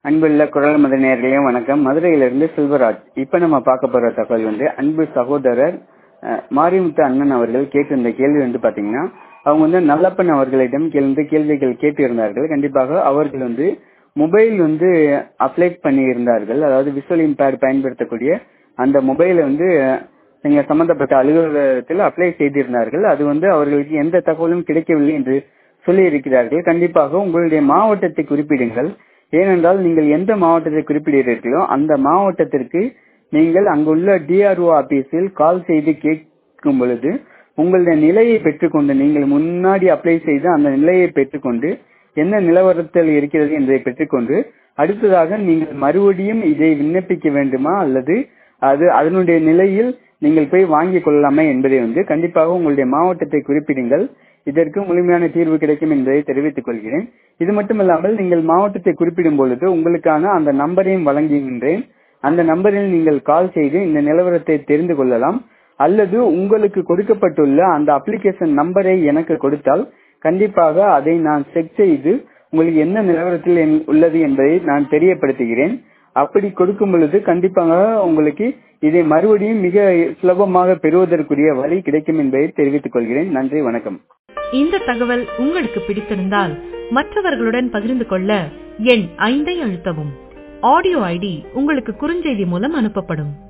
அன்புள்ள குரல் மத நேர்களையும் வணக்கம் மதுரையிலிருந்து செல்வராஜ் இப்ப நம்ம பார்க்க போற தகவல் வந்து அன்பு சகோதரர் அஹ், மாரிமுத்து அண்ணன் அவர்கள் கேட்டிருந்த கேள்வி வந்து பாத்தீங்கன்னா அவங்க வந்து நல்லப்பன் அவர்களிடம் கேள்வி கேள்விகள் கேட்டு இருந்தார்கள் கண்டிப்பாக அவர்கள் வந்து மொபைல் வந்து அப்ளை பண்ணி இருந்தார்கள் அதாவது விஷுவல் இம்பேர்ட் பயன்படுத்தக்கூடிய அந்த மொபைலை வந்து அஹ், நீங்க சம்பந்தப்பட்ட அலுவலகத்தில் அப்ளை செய்திருந்தார்கள் அது வந்து அவர்களுக்கு எந்த தகவலும் கிடைக்கவில்லை என்று சொல்லி இருக்கிறார்கள் கண்டிப்பாக உங்களுடைய மாவட்டத்தை குறிப்பிடுங்கள் ஏனென்றால் நீங்கள் எந்த மாவட்டத்தை குறிப்பிடுகிறீர்களோ அந்த மாவட்டத்திற்கு நீங்கள் அங்குள்ள டிஆர்ஓ ஆபீஸில் கால் செய்து கேட்கும் பொழுது உங்களுடைய நிலையை பெற்றுக்கொண்டு நீங்கள் முன்னாடி அப்ளை செய்து அந்த நிலையை பெற்றுக்கொண்டு என்ன நிலவரத்தில் இருக்கிறது என்பதை பெற்றுக்கொண்டு அடுத்ததாக நீங்கள் மறுபடியும் இதை விண்ணப்பிக்க வேண்டுமா அல்லது அது அதனுடைய நிலையில் நீங்கள் போய் வாங்கிக் கொள்ளலாமா என்பதை வந்து கண்டிப்பாக உங்களுடைய மாவட்டத்தை குறிப்பிடுங்கள் இதற்கு முழுமையான தீர்வு கிடைக்கும் என்பதை தெரிவித்துக் கொள்கிறேன் இது மட்டுமல்லாமல் நீங்கள் மாவட்டத்தை குறிப்பிடும் பொழுது உங்களுக்கான அந்த நம்பரையும் வழங்குகின்றேன் அந்த நம்பரில் நீங்கள் கால் செய்து இந்த நிலவரத்தை தெரிந்து கொள்ளலாம் அல்லது உங்களுக்கு கொடுக்கப்பட்டுள்ள அந்த அப்ளிகேஷன் நம்பரை எனக்கு கொடுத்தால் கண்டிப்பாக அதை நான் செக் செய்து உங்களுக்கு என்ன நிலவரத்தில் என்- உள்ளது என்பதை நான் தெரியப்படுத்துகிறேன் அப்படி கொடுக்கும் பொழுது கண்டிப்பாக உங்களுக்கு இதை மறுபடியும் மிக சுலபமாக பெறுவதற்குரிய வழி கிடைக்கும் என்பதை தெரிவித்துக் கொள்கிறேன் நன்றி வணக்கம் இந்த தகவல் உங்களுக்கு பிடித்திருந்தால் மற்றவர்களுடன் பகிர்ந்து கொள்ள எண் ஐந்தை அழுத்தவும் ஆடியோ ஐடி உங்களுக்கு குறுஞ்செய்தி மூலம் அனுப்பப்படும்